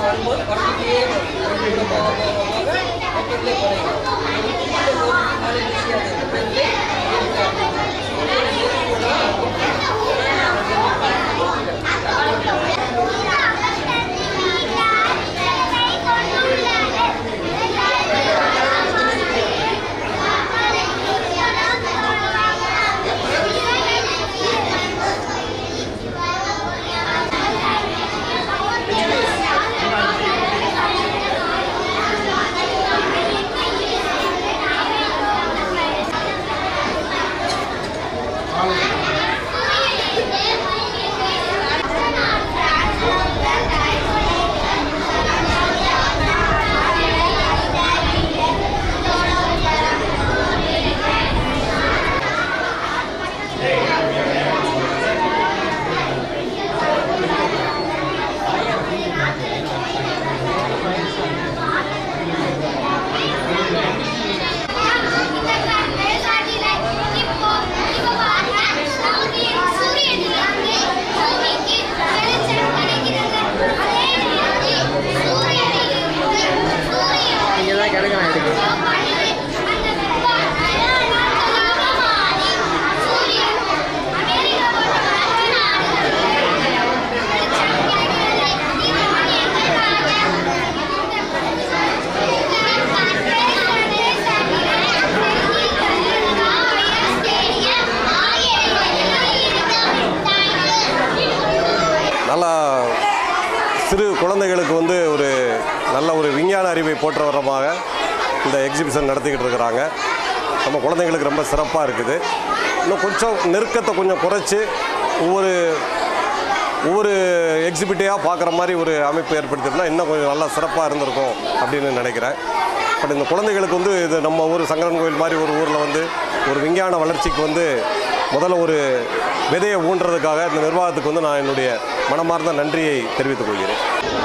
வரும்போது குறைஞ்சிட்டே வரும் கூட போக போக போக பக்கத்துலேயே குறையும் ஒரு குறிப்பிட்ட தூரத்துக்கு மேலே நிற்காது அந்த பெண்ணிலே இருக்காது நீங்கள் தான் கிடக்கணும் எடுக்கணும் நல்லா சிறு குழந்தைகளுக்கு வந்து ஒரு நல்ல ஒரு விஞ்ஞான அறிவை போற்ற விதமாக இந்த எக்ஸிபிஷன் நடத்திக்கிட்டு இருக்கிறாங்க நம்ம குழந்தைங்களுக்கு ரொம்ப சிறப்பாக இருக்குது இன்னும் கொஞ்சம் நெருக்கத்தை கொஞ்சம் குறைச்சி ஒவ்வொரு ஒவ்வொரு எக்ஸிபிட்டையாக பார்க்குற மாதிரி ஒரு அமைப்பு ஏற்படுத்தியிருந்தா இன்னும் கொஞ்சம் நல்லா சிறப்பாக இருந்திருக்கும் அப்படின்னு நினைக்கிறேன் பட் இந்த குழந்தைகளுக்கு வந்து இது நம்ம ஊர் சங்கரன் கோயில் மாதிரி ஒரு ஊரில் வந்து ஒரு விஞ்ஞான வளர்ச்சிக்கு வந்து முதல்ல ஒரு விதையை ஊன்றதுக்காக இந்த நிர்வாகத்துக்கு வந்து நான் என்னுடைய மனமார்ந்த நன்றியை தெரிவித்துக் கொள்கிறேன்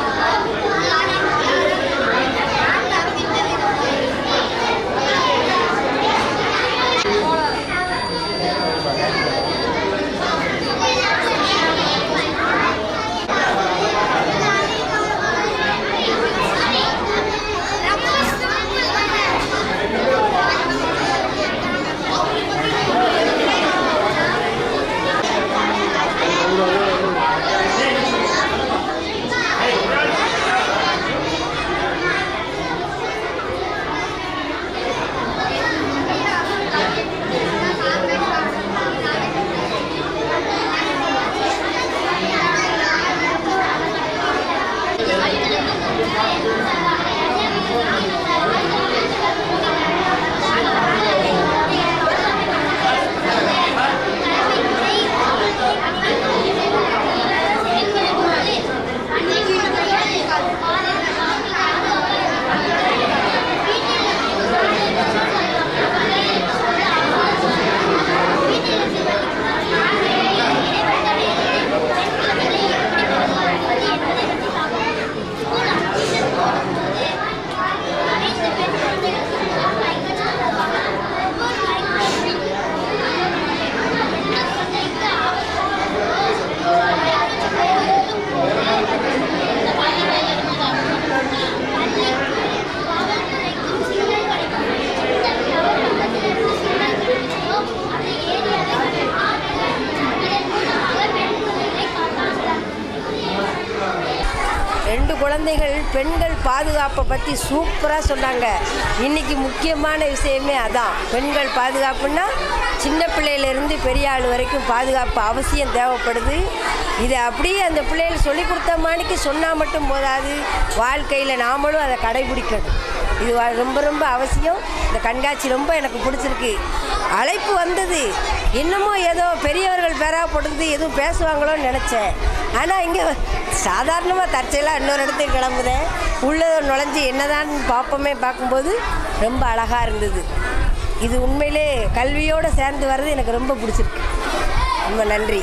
ரெண்டு குழந்தைகள் பெண்கள் பாதுகாப்பை பற்றி சூப்பராக சொன்னாங்க இன்னைக்கு முக்கியமான விஷயமே அதான் பெண்கள் பாதுகாப்புன்னா சின்ன பிள்ளையிலேருந்து பெரிய ஆள் வரைக்கும் பாதுகாப்பு அவசியம் தேவைப்படுது இதை அப்படியே அந்த பிள்ளைகள் சொல்லி கொடுத்த மாணிக்கு சொன்னால் மட்டும் போதாது வாழ்க்கையில் நாமளும் அதை கடைபிடிக்கணும் இது வ- ரொம்ப ரொம்ப அவசியம் இந்த கண்காட்சி ரொம்ப எனக்கு பிடிச்சிருக்கு அழைப்பு வந்தது இன்னமும் ஏதோ பெரியவர்கள் பேரா போட்டு எதுவும் பேசுவாங்களோன்னு நினச்சேன் ஆனால் இங்கே சாதாரணமாக தற்செயலாக இன்னொரு இடத்துக்கு கிளம்புதேன் உள்ளே நுழைஞ்சு என்னதான் பார்ப்போமே பார்க்கும்போது ரொம்ப அழகாக இருந்தது இது உண்மையிலே கல்வியோடு சேர்ந்து வர்றது எனக்கு ரொம்ப பிடிச்சிருக்கு ரொம்ப நன்றி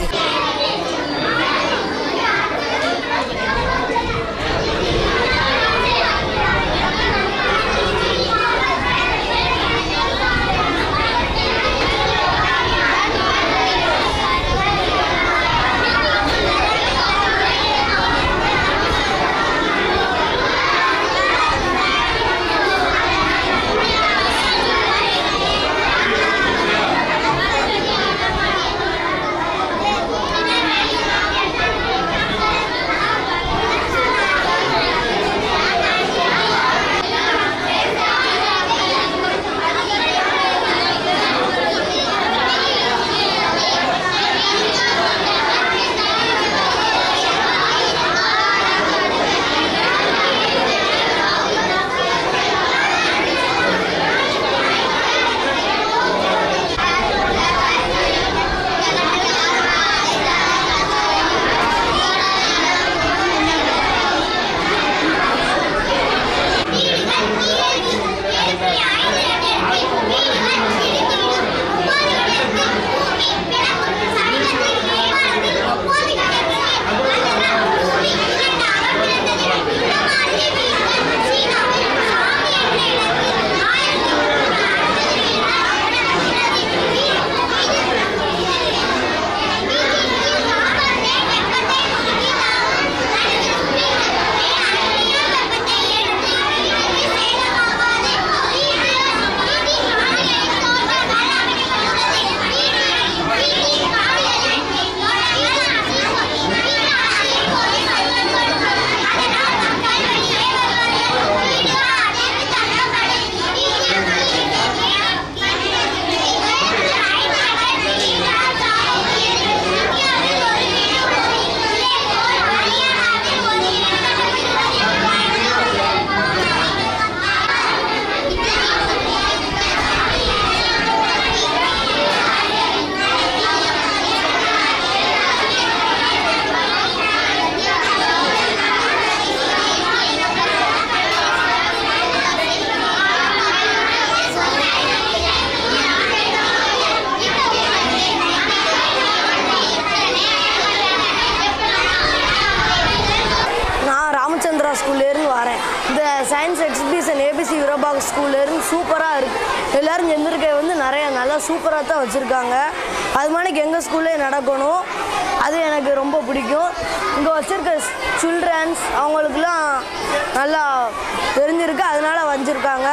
சயின்ஸ் எக்ஸிபிஷன் ஏபிசி வீரபாக ஸ்கூல்லேருந்து சூப்பராக இருக்குது எல்லோரும் செஞ்சுருக்க வந்து நிறைய நல்லா சூப்பராக தான் வச்சுருக்காங்க அது மாதிரி எங்கள் ஸ்கூல்லே நடக்கணும் அது எனக்கு ரொம்ப பிடிக்கும் இங்கே வச்சுருக்க சில்ட்ரன்ஸ் அவங்களுக்குலாம் நல்லா தெரிஞ்சிருக்கு அதனால வந்திருக்காங்க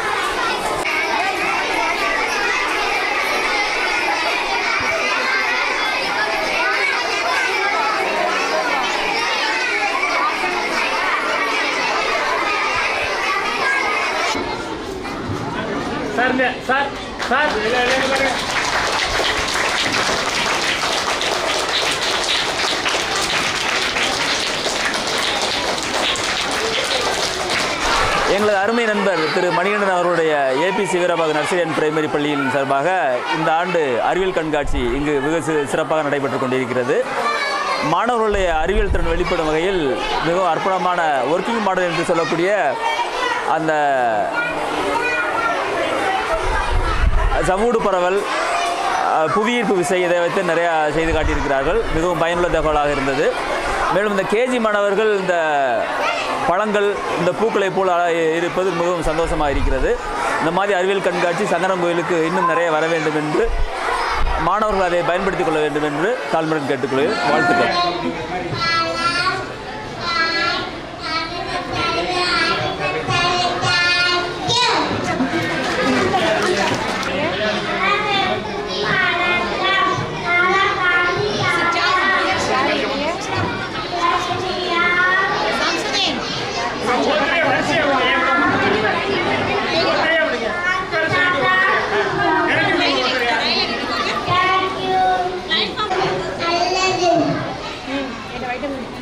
சார் இந்த- சார் சார் எங்களது அருமை நண்பர் திரு மணிகண்டன் அவருடைய ABC Veerabagu nursery and primary பள்ளியின் சார்பாக இந்த ஆண்டு அறிவியல் கண்காட்சி இங்கு வெகு சி- சிறப்பாக நடைபெற்றுக் கொண்டிருக்கிறது மாணவர்களுடைய அறிவியல் திறன் வெளிப்படும் வகையில் மிகவும் அற்புதமான ஒர்க்கிங் மாடல் என்று சொல்லக்கூடிய அந்த சமூடு பரவல் அஹ், புவியீர்ப்பு விசை இதை வைத்து நிறையா செய்து காட்டியிருக்கிறார்கள் மிகவும் பயனுள்ள தகவலாக இருந்தது மேலும் இந்த கேஜி மாணவர்கள் இந்த பழங்கள் இந்த பூக்களைப் போல் அழ- இருப்பது மிகவும் சந்தோஷமாக இருக்கிறது இந்த மாதிரி அறிவியல் கண்காட்சி சங்கரன் கோயிலுக்கு இன்னும் நிறைய வர வேண்டும் என்று மாணவர்கள் அதை பயன்படுத்திக் கொள்ள வேண்டும் என்று தாழ்மையுடன் கேட்டுக்கொள்கிறேன் வாழ்த்துக்கள் Thank you.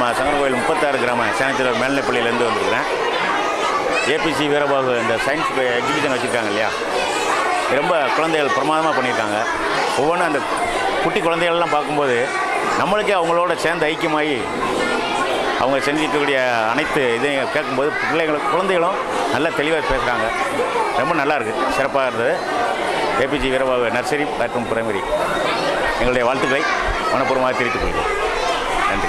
நம்ம சங்கரகோயில் முப்பத்தாறு கிராம சேனத்தில் மேல்நிலைப்பள்ளியிலேருந்து வந்திருக்கிறேன் ஏபிசி வீரபாகு இந்த சயின்ஸ் எக்ஸிபிஷன் வச்சுருக்காங்க இல்லையா ரொம்ப குழந்தைகள் பிரமாதமாக பண்ணியிருக்காங்க ஒவ்வொன்றும் அந்த குட்டி குழந்தைகள்லாம் பார்க்கும்போது நம்மளுக்கே அவங்களோட சேர்ந்து ஐக்கியமாகி அவங்க செஞ்சிருக்கக்கூடிய அனைத்து இதையும் கேட்கும்போது பிள்ளைகளும் குழந்தைகளும் நல்லா தெளிவாக பேசுகிறாங்க ரொம்ப நல்லா இருக்குது சிறப்பாக இருந்தது ஏபிஜி வீரபாகு நர்சரி மற்றும் பிரைமரி எங்களுடைய வாழ்த்துக்களை மனப்பூர்வமாக தெரிவித்துக் கொள்கிறேன் நன்றி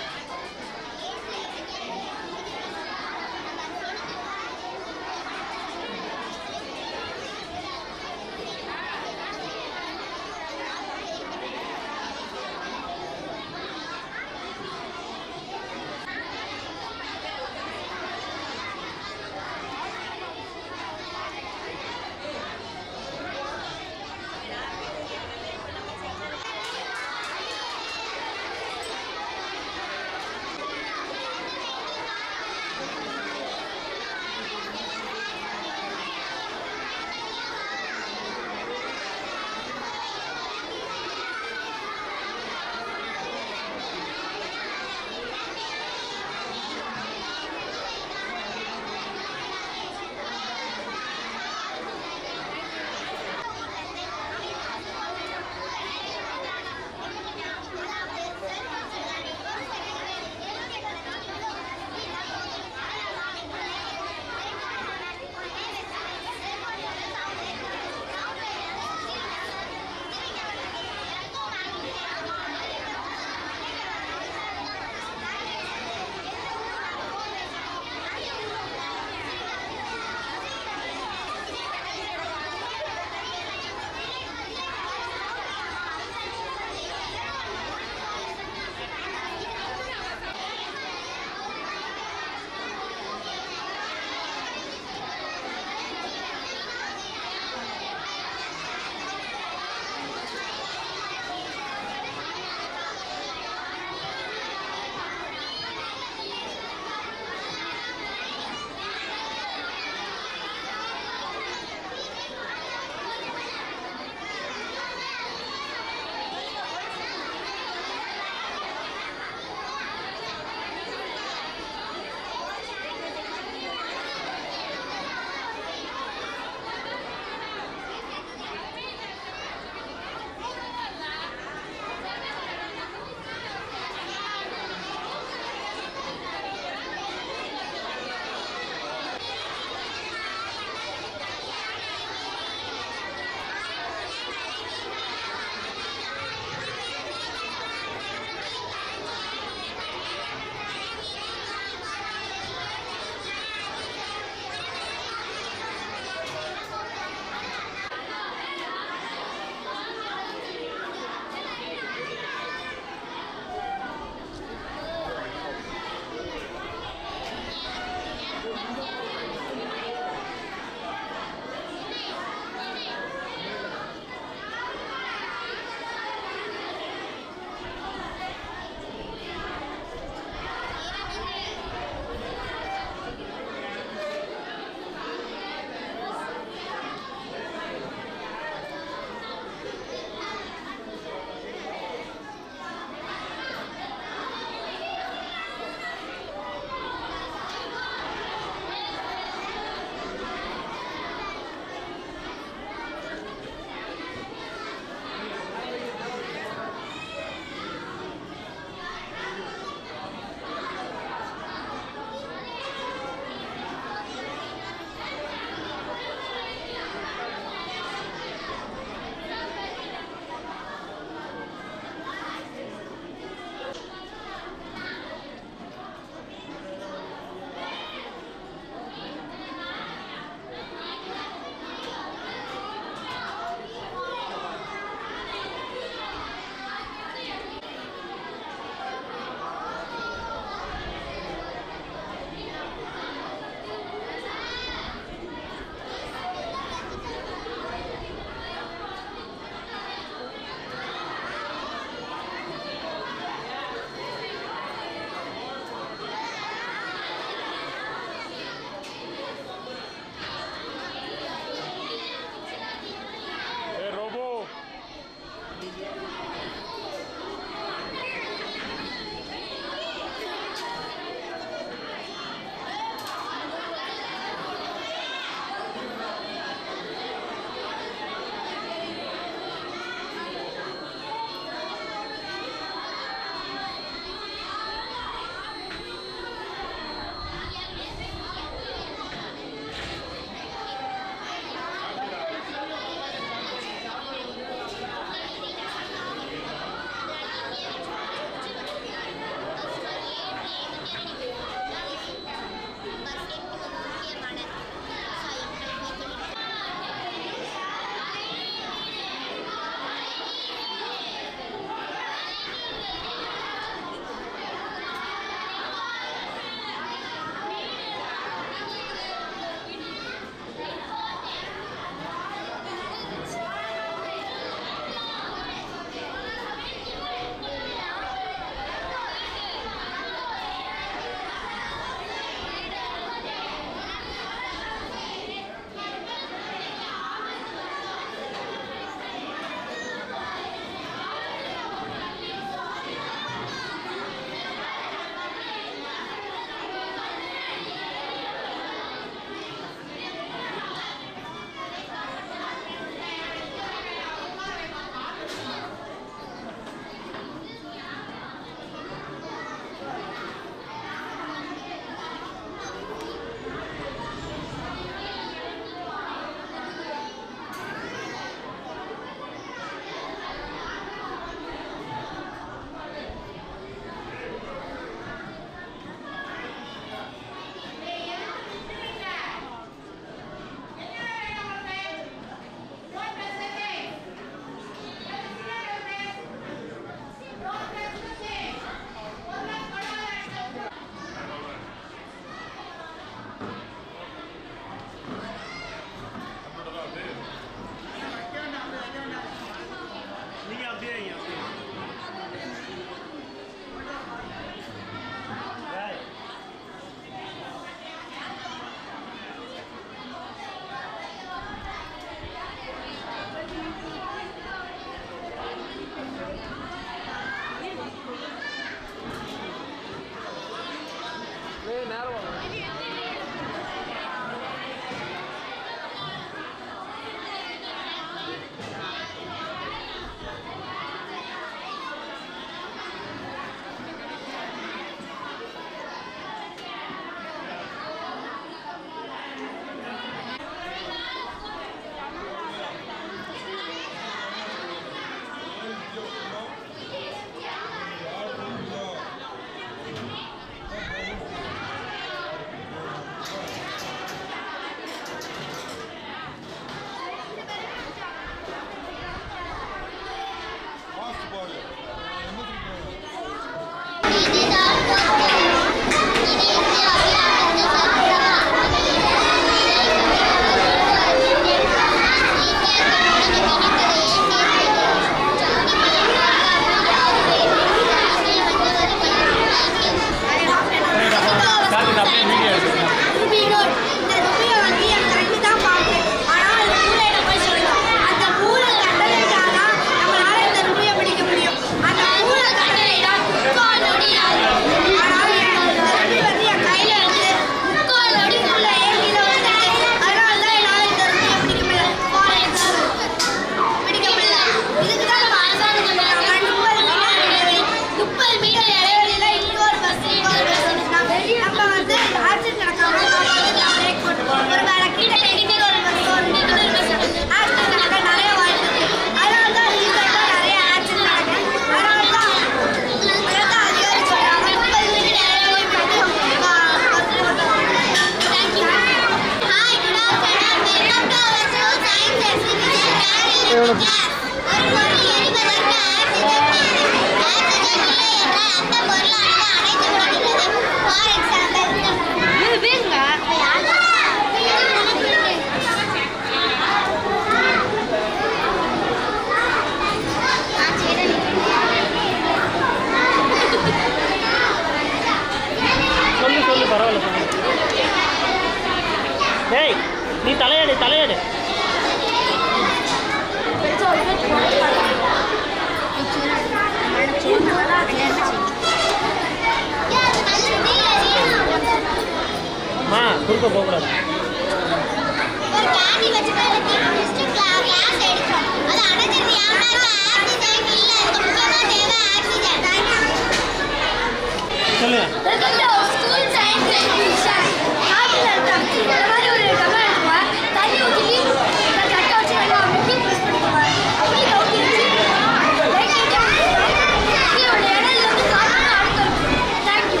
குறுக்க போகக்கூடாது ஒரு கேண்டி வச்சுட்டு அதை தீர்த்து வச்சுட்டு கிளா- கிளாஸ் எடுக்கும் அது அடைச்சிருது யாருன்னா ஆக்சிஜன் இல்ல இதுக்கு முக்கியமா தேவை ஆக்சிஜன் சொல்லுங்க welcome to school science exhibition காட்டுல இருக்காங்க இந்த மாதிரி ஒரு டம்ளர் எடுத்துக்குவேன் தண்ணி ஊற்றி இந்த கட்டை வச்சு நல்லா முக்கி ப்ரெஸ் பண்ணிக்குவேன் அப்படி இதை ஊற்றி வச்சு லைட் ஆகிட்டு ஒரு இடையில வந்து காட்டுல அடுத்து thank you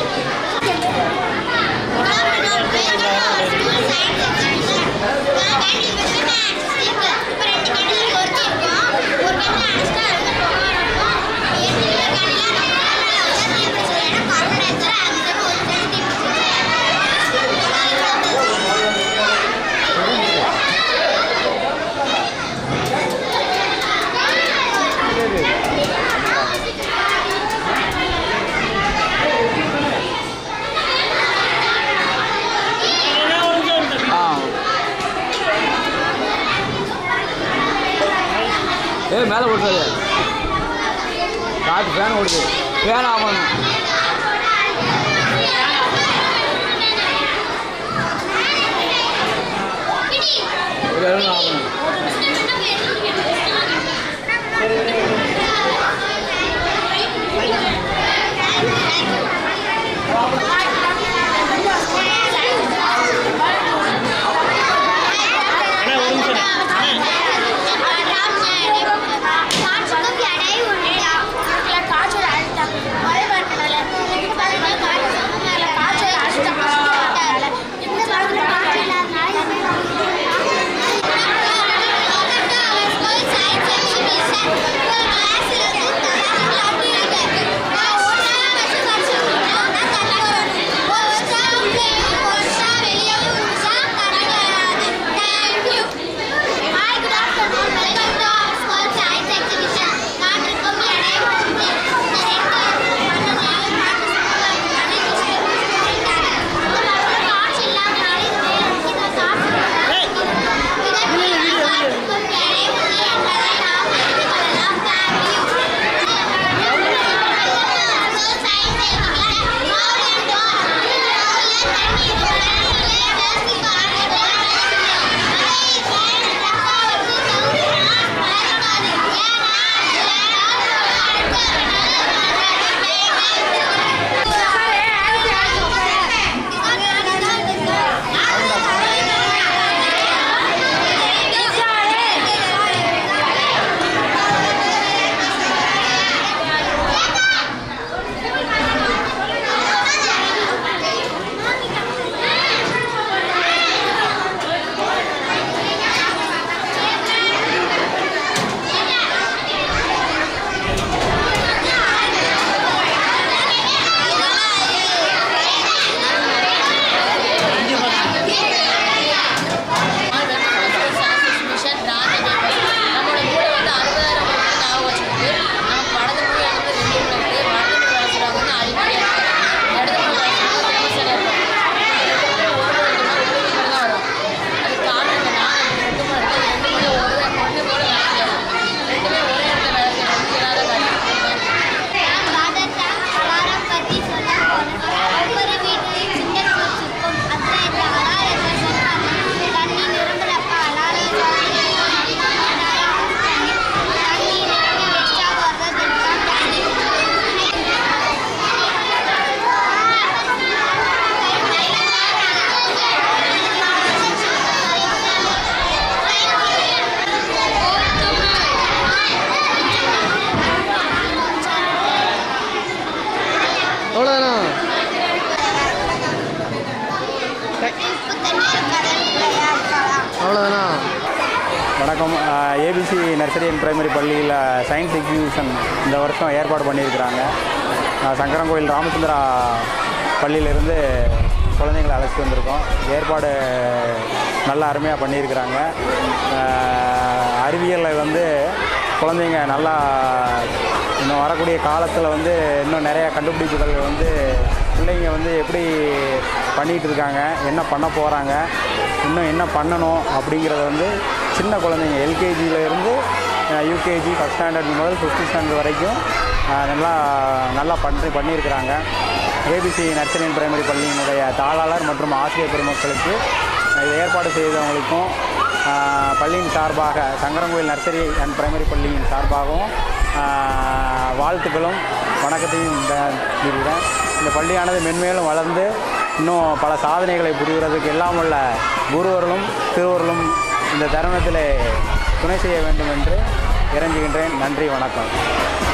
school science exhibition candy வச்சு மேக்ஸ் இருக்கு இப்போ ரெண்டு கேண்டில் ஒருத்தி இருக்கும் ஒரு கேண்டில் அடிச்சுட்டா அதுக்கு போக இருக்கும் ஏற்கனவே கேண்டில் நம்ம தீ பிடிச்சது ஏன்னா கார்பன் டை ஆக்சைடு ஆக்சிஜன் ஒரு சேர்ந்து தீ ஆ ஏ மேலே ஓடுறது காற்று ஃபேன் ஓடுது ஃபேன் ஆகணும் ஆகணும் அண்ணா ஒரு நிமிஷம் Thank you. Hi, good afternoon. Welcome to our school science exhibition. நான் இருக்கும் இடம் வந்து இந்த ரெண்டு பன்னெண்டு காட்சி இல்லாமனால இது மேல வச்சு நான் காசு இதற்கு நான் இருக்கும் இடம் வந்து என்பதை நாம் தெரிந்து கொள்ளலாம் மிஷன் ராஜதேவ் நம்மளோட மூளை வந்து அறுபதாயிரம் வருஷம் ஞாபகம் வச்சுருக்கு நமக்கு வடது மூளை வந்து ரெண்டு மூளை இருக்குது வடது மூளை வளர்க்குறவங்க வந்து அறிவியல் இடது மூளை வளர்க்குறவங்க விமர்சனம் இருக்கும் ஒரு தான் வரும் அது காரணம் என்னன்னா ரெண்டு மூளை இருக்குது ரெண்டு மூளை ஒரு ஒன்று போல வேலை செய்யலாம் ரெண்டுமே ஒரே இடத்துல வேலை செய்யணும் இல்லாத அலாரம் பத்தி சொல்ல போனேன் ஒவ்வொரு வீட்லையும் சின்ன வச்சிருக்கோம் அதில் இந்த அலாரத்தை செட் பண்ணி தண்ணி நிரம்புறப்ப அலாரம் தண்ணி நிரம்பி எக்ஸ்ட்ரா வர்றது அவ்வளோதானா அவ்வளோதானா வணக்கம் ஏபிசி நர்சரி அண்ட் பிரைமரி பள்ளியில் சயின்ஸ் எக்ஸிபிஷன் இந்த வருஷம் ஏற்பாடு பண்ணியிருக்கிறாங்க நான் சங்கரங்கோயில் ராமச்சந்திரா பள்ளியிலேருந்து குழந்தைங்களை அழைச்சிட்டு வந்திருக்கோம் ஏற்பாடு நல்லா அருமையாக பண்ணியிருக்கிறாங்க அறிவியலில் வந்து குழந்தைங்க நல்லா இன்னும் வரக்கூடிய காலத்தில் வந்து இன்னும் நிறைய கண்டுபிடிப்புகள் வந்து பிள்ளைங்க வந்து எப்படி பண்ணிகிட்டு இருக்காங்க என்ன பண்ண போகிறாங்க இன்னும் என்ன பண்ணணும் அப்படிங்கிறத வந்து சின்ன குழந்தைங்க எல்கேஜியில் இருந்து யூகேஜி ஃபஸ்ட் ஸ்டாண்டர்ட் முதல் ஃபிஃப்த் ஸ்டாண்டர்ட் வரைக்கும் அஹ், நல்லா நல்லா பண்ணி பண்ணியிருக்கிறாங்க ஏபிசி நர்சரி அண்ட் பிரைமரி பள்ளியினுடைய தாளாளர் மற்றும் ஆசிரியர் பெருமக்களுக்கு இதை ஏற்பாடு செய்தவங்களுக்கும் ஆஹ், பள்ளியின் சார்பாக சங்கரங்கோயில் நர்சரி அண்ட் பிரைமரி பள்ளியின் சார்பாகவும் ஆஹ், வாழ்த்துக்களும் வணக்கத்தையும் தெரிவிக்கிறேன் இந்த பள்ளியானது மென்மேலும் வளர்ந்து இன்னும் பல சாதனைகளை புரிவதற்கு எல்லாம் உள்ள குருவர்களும் திருவர்களும் இந்த தருணத்தில் துணை செய்ய வேண்டும் என்று இறங்குகின்றேன் நன்றி வணக்கம்